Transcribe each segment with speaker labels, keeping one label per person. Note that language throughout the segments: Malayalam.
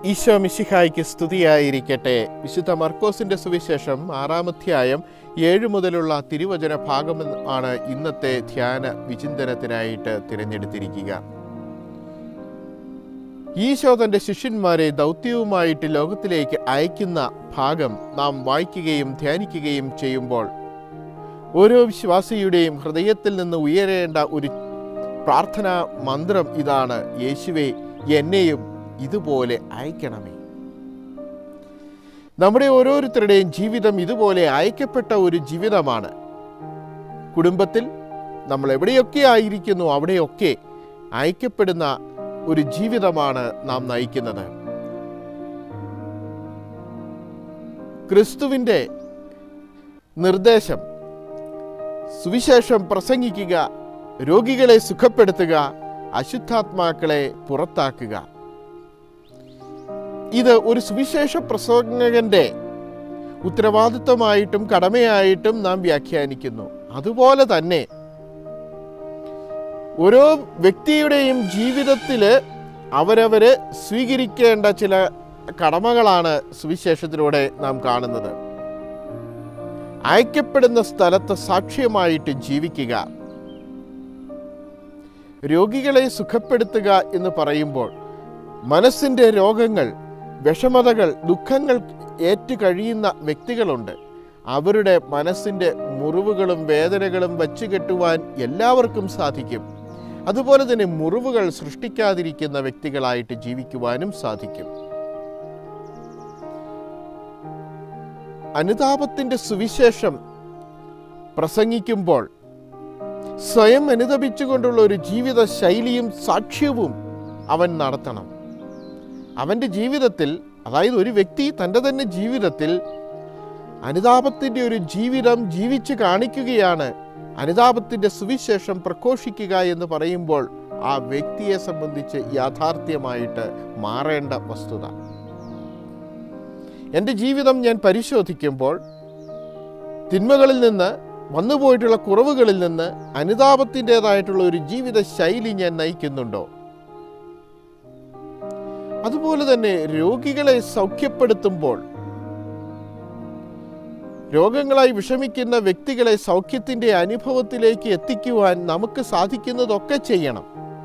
Speaker 1: ഈശോ മിശിഹായ്ക്ക് സ്തുതിയായിരിക്കട്ടെ വിശുദ്ധ മർക്കോസിന്റെ സുവിശേഷം ആറാമധ്യായം ഏഴ് മുതലുള്ള തിരുവചന ഭാഗം ആണ് ഇന്നത്തെ ധ്യാന വിചിന്തനത്തിനായിട്ട് തിരഞ്ഞെടുത്തിരിക്കുക ഈശോ തന്റെ ശിഷ്യന്മാരെ ദൗത്യവുമായിട്ട് ലോകത്തിലേക്ക് അയക്കുന്ന ഭാഗം നാം വായിക്കുകയും ധ്യാനിക്കുകയും ചെയ്യുമ്പോൾ ഓരോ വിശ്വാസിയുടെയും ഹൃദയത്തിൽ നിന്ന് ഉയരേണ്ട ഒരു പ്രാർത്ഥനാ മന്ത്രം ഇതാണ് യേശുവെ എന്നെയും ഇതുപോലെ അയക്കണമേ നമ്മുടെ ഓരോരുത്തരുടെയും ജീവിതം ഇതുപോലെ അയക്കപ്പെട്ട ഒരു ജീവിതമാണ് കുടുംബത്തിൽ നമ്മൾ എവിടെയൊക്കെ ആയിരിക്കുന്നു അവിടെയൊക്കെ അയക്കപ്പെടുന്ന ഒരു ജീവിതമാണ് നാം നയിക്കുന്നത് ക്രിസ്തുവിൻ്റെ നിർദ്ദേശം സുവിശേഷം പ്രസംഗിക്കുക രോഗികളെ സുഖപ്പെടുത്തുക അശുദ്ധാത്മാക്കളെ പുറത്താക്കുക ഇത് ഒരു സുവിശേഷ പ്രസംഗകന്റെ ഉത്തരവാദിത്വമായിട്ടും കടമയായിട്ടും നാം വ്യാഖ്യാനിക്കുന്നു അതുപോലെ തന്നെ ഓരോ വ്യക്തിയുടെയും ജീവിതത്തിൽ അവരവര് സ്വീകരിക്കേണ്ട ചില കടമകളാണ് സുവിശേഷത്തിലൂടെ നാം കാണുന്നത് അയക്കപ്പെടുന്ന സ്ഥലത്ത് സാക്ഷ്യമായിട്ട് ജീവിക്കുക രോഗികളെ സുഖപ്പെടുത്തുക എന്ന് പറയുമ്പോൾ മനസ്സിൻ്റെ രോഗങ്ങൾ വിഷമതകൾ ദുഃഖങ്ങൾ ഏറ്റു കഴിയുന്ന വ്യക്തികളുണ്ട് അവരുടെ മനസ്സിൻ്റെ മുറിവുകളും വേദനകളും വച്ചു കെട്ടുവാൻ എല്ലാവർക്കും സാധിക്കും അതുപോലെ തന്നെ മുറിവുകൾ സൃഷ്ടിക്കാതിരിക്കുന്ന വ്യക്തികളായിട്ട് ജീവിക്കുവാനും സാധിക്കും അനുതാപത്തിൻ്റെ സുവിശേഷം പ്രസംഗിക്കുമ്പോൾ സ്വയം അനുദപിച്ചുകൊണ്ടുള്ള ഒരു ജീവിത ശൈലിയും സാക്ഷ്യവും അവൻ നടത്തണം അവൻ്റെ ജീവിതത്തിൽ അതായത് ഒരു വ്യക്തി തൻ്റെ തന്നെ ജീവിതത്തിൽ അനുതാപത്തിൻ്റെ ഒരു ജീവിതം ജീവിച്ച് കാണിക്കുകയാണ് അനുതാപത്തിൻ്റെ സുവിശേഷം പ്രഘോഷിക്കുക എന്ന് പറയുമ്പോൾ ആ വ്യക്തിയെ സംബന്ധിച്ച് യാഥാർത്ഥ്യമായിട്ട് മാറേണ്ട വസ്തുത എൻ്റെ ജീവിതം ഞാൻ പരിശോധിക്കുമ്പോൾ തിന്മകളിൽ നിന്ന് വന്നുപോയിട്ടുള്ള കുറവുകളിൽ നിന്ന് അനുതാപത്തിൻ്റെതായിട്ടുള്ള ഒരു ജീവിത ശൈലി ഞാൻ നയിക്കുന്നുണ്ടോ അതുപോലെ തന്നെ രോഗികളെ സൗഖ്യപ്പെടുത്തുമ്പോൾ രോഗങ്ങളായി വിഷമിക്കുന്ന വ്യക്തികളെ സൗഖ്യത്തിൻ്റെ അനുഭവത്തിലേക്ക് എത്തിക്കുവാൻ നമുക്ക് സാധിക്കുന്നതൊക്കെ ചെയ്യണം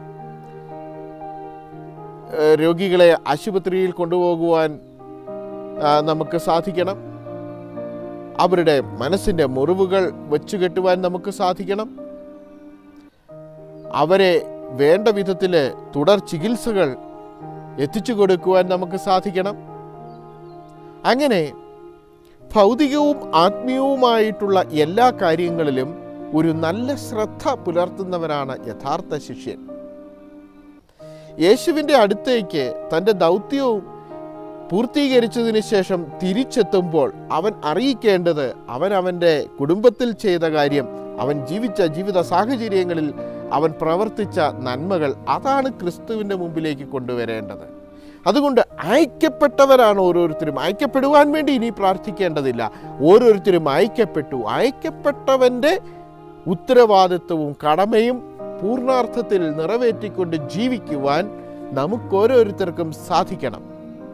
Speaker 1: ഏഹ് രോഗികളെ ആശുപത്രിയിൽ കൊണ്ടുപോകുവാൻ ആ, നമുക്ക് സാധിക്കണം അവരുടെ മനസ്സിൻ്റെ മുറിവുകൾ വെച്ചു കെട്ടുവാൻ നമുക്ക് സാധിക്കണം അവരെ വേണ്ട വിധത്തിൽ തുടർ ചികിത്സകൾ എത്തിച്ചു കൊടുക്കുവാൻ നമുക്ക് സാധിക്കണം അങ്ങനെ ഭൗതികവും ആത്മീയവുമായിട്ടുള്ള എല്ലാ കാര്യങ്ങളിലും ഒരു നല്ല ശ്രദ്ധ പുലർത്തുന്നവരാണ് യഥാർത്ഥ ശിഷ്യൻ യേശുവിൻ്റെ അടുത്തേക്ക് തൻ്റെ ദൗത്യവും പൂർത്തീകരിച്ചതിന് ശേഷം തിരിച്ചെത്തുമ്പോൾ അവൻ അറിയിക്കേണ്ടത് അവൻ അവൻ്റെ കുടുംബത്തിൽ ചെയ്ത കാര്യം അവൻ ജീവിച്ച ജീവിത സാഹചര്യങ്ങളിൽ അവൻ പ്രവർത്തിച്ച നന്മകൾ അതാണ് ക്രിസ്തുവിൻ്റെ മുമ്പിലേക്ക് കൊണ്ടുവരേണ്ടത് അതുകൊണ്ട് അയക്കപ്പെട്ടവരാണ് ഓരോരുത്തരും അയക്കപ്പെടുവാൻ വേണ്ടി ഇനി പ്രാർത്ഥിക്കേണ്ടതില്ല ഓരോരുത്തരും അയക്കപ്പെട്ടു അയക്കപ്പെട്ടവൻ്റെ ഉത്തരവാദിത്വവും കടമയും പൂർണ്ണാർത്ഥത്തിൽ നിറവേറ്റിക്കൊണ്ട് ജീവിക്കുവാൻ നമുക്കോരോരുത്തർക്കും സാധിക്കണം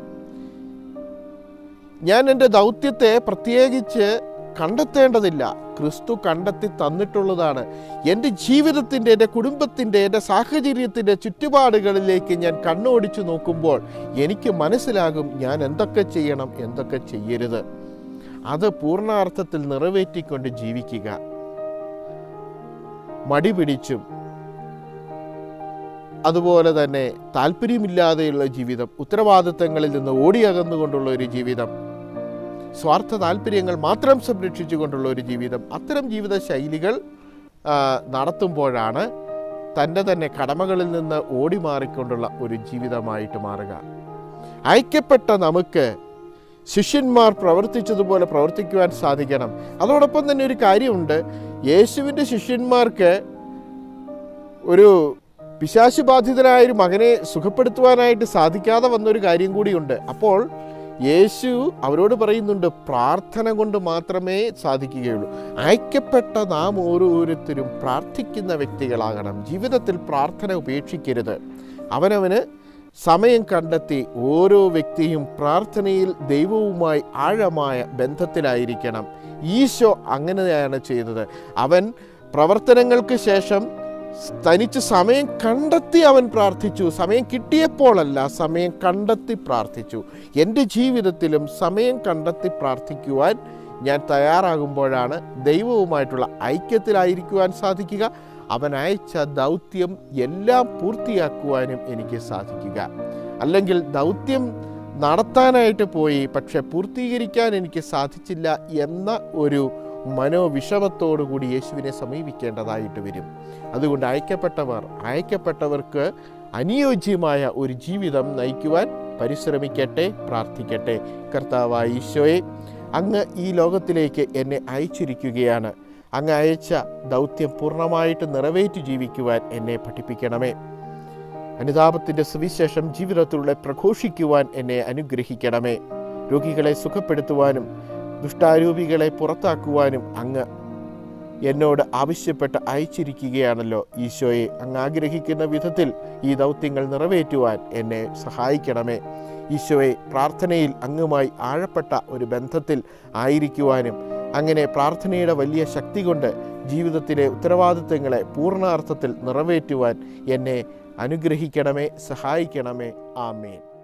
Speaker 1: ഞാൻ എൻ്റെ ദൗത്യത്തെ പ്രത്യേകിച്ച് കണ്ടെത്തേണ്ടതില്ല ക്രിസ്തു കണ്ടെത്തി തന്നിട്ടുള്ളതാണ് എൻ്റെ ജീവിതത്തിൻ്റെ എൻ്റെ കുടുംബത്തിൻ്റെ എൻ്റെ സാഹചര്യത്തിൻ്റെ ചുറ്റുപാടുകളിലേക്ക് ഞാൻ കണ്ണോടിച്ചു നോക്കുമ്പോൾ എനിക്ക് മനസ്സിലാകും ഞാൻ എന്തൊക്കെ ചെയ്യണം എന്തൊക്കെ ചെയ്യരുത് അത് പൂർണ്ണാർത്ഥത്തിൽ നിറവേറ്റിക്കൊണ്ട് ജീവിക്കുക മടി പിടിച്ചും അതുപോലെ തന്നെ താല്പര്യമില്ലാതെയുള്ള ജീവിതം ഉത്തരവാദിത്തങ്ങളിൽ നിന്ന് ഓടിയകന്നുകൊണ്ടുള്ള ഒരു ജീവിതം സ്വാർത്ഥ താല്പര്യങ്ങൾ മാത്രം സംരക്ഷിച്ചുകൊണ്ടുള്ള ഒരു ജീവിതം അത്തരം ജീവിത ശൈലികൾ ആ, നടത്തുമ്പോഴാണ് തൻ്റെ തന്നെ കടമകളിൽ നിന്ന് ഓടി മാറിക്കൊണ്ടുള്ള ഒരു ജീവിതമായിട്ട് മാറുക അയക്കപ്പെട്ട നമുക്ക് ശിഷ്യന്മാർ പ്രവർത്തിച്ചതുപോലെ പ്രവർത്തിക്കുവാൻ സാധിക്കണം അതോടൊപ്പം തന്നെ ഒരു കാര്യമുണ്ട് യേശുവിൻ്റെ ശിഷ്യന്മാർക്ക് ഒരു പിശാശു ബാധിതനായ ഒരു മകനെ സുഖപ്പെടുത്തുവാനായിട്ട് സാധിക്കാതെ വന്നൊരു കാര്യം കൂടിയുണ്ട് അപ്പോൾ യേശു അവരോട് പറയുന്നുണ്ട് പ്രാർത്ഥന കൊണ്ട് മാത്രമേ സാധിക്കുകയുള്ളൂ അയക്കപ്പെട്ട നാം ഓരോരുത്തരും പ്രാർത്ഥിക്കുന്ന വ്യക്തികളാകണം ജീവിതത്തിൽ പ്രാർത്ഥന ഉപേക്ഷിക്കരുത് അവനവന് സമയം കണ്ടെത്തി ഓരോ വ്യക്തിയും പ്രാർത്ഥനയിൽ ദൈവവുമായി ആഴമായ ബന്ധത്തിലായിരിക്കണം ഈശോ അങ്ങനെയാണ് ചെയ്തത് അവൻ പ്രവർത്തനങ്ങൾക്ക് ശേഷം തനിച്ച് സമയം കണ്ടെത്തി അവൻ പ്രാർത്ഥിച്ചു സമയം കിട്ടിയപ്പോഴല്ല സമയം കണ്ടെത്തി പ്രാർത്ഥിച്ചു എൻ്റെ ജീവിതത്തിലും സമയം കണ്ടെത്തി പ്രാർത്ഥിക്കുവാൻ ഞാൻ തയ്യാറാകുമ്പോഴാണ് ദൈവവുമായിട്ടുള്ള ഐക്യത്തിലായിരിക്കുവാൻ സാധിക്കുക അവൻ അയച്ച ദൗത്യം എല്ലാം പൂർത്തിയാക്കുവാനും എനിക്ക് സാധിക്കുക അല്ലെങ്കിൽ ദൗത്യം നടത്താനായിട്ട് പോയി പക്ഷെ പൂർത്തീകരിക്കാൻ എനിക്ക് സാധിച്ചില്ല എന്ന ഒരു മനോവിഷമത്തോടു കൂടി യേശുവിനെ സമീപിക്കേണ്ടതായിട്ട് വരും അതുകൊണ്ട് അയക്കപ്പെട്ടവർ അയക്കപ്പെട്ടവർക്ക് അനുയോജ്യമായ ഒരു ജീവിതം നയിക്കുവാൻ പരിശ്രമിക്കട്ടെ പ്രാർത്ഥിക്കട്ടെ കർത്താവായ ഈശോയെ അങ്ങ് ഈ ലോകത്തിലേക്ക് എന്നെ അയച്ചിരിക്കുകയാണ് അങ്ങ് അയച്ച ദൗത്യം പൂർണ്ണമായിട്ട് നിറവേറ്റി ജീവിക്കുവാൻ എന്നെ പഠിപ്പിക്കണമേ അനുതാപത്തിൻ്റെ സുവിശേഷം ജീവിതത്തിലൂടെ പ്രഘോഷിക്കുവാൻ എന്നെ അനുഗ്രഹിക്കണമേ രോഗികളെ സുഖപ്പെടുത്തുവാനും ദുഷ്ടാരൂപികളെ പുറത്താക്കുവാനും അങ്ങ് എന്നോട് ആവശ്യപ്പെട്ട് അയച്ചിരിക്കുകയാണല്ലോ ഈശോയെ അങ്ങ് ആഗ്രഹിക്കുന്ന വിധത്തിൽ ഈ ദൗത്യങ്ങൾ നിറവേറ്റുവാൻ എന്നെ സഹായിക്കണമേ ഈശോയെ പ്രാർത്ഥനയിൽ അങ്ങുമായി ആഴപ്പെട്ട ഒരു ബന്ധത്തിൽ ആയിരിക്കുവാനും അങ്ങനെ പ്രാർത്ഥനയുടെ വലിയ ശക്തി കൊണ്ട് ജീവിതത്തിലെ ഉത്തരവാദിത്തങ്ങളെ പൂർണ്ണാർത്ഥത്തിൽ നിറവേറ്റുവാൻ എന്നെ അനുഗ്രഹിക്കണമേ സഹായിക്കണമേ ആമേൻ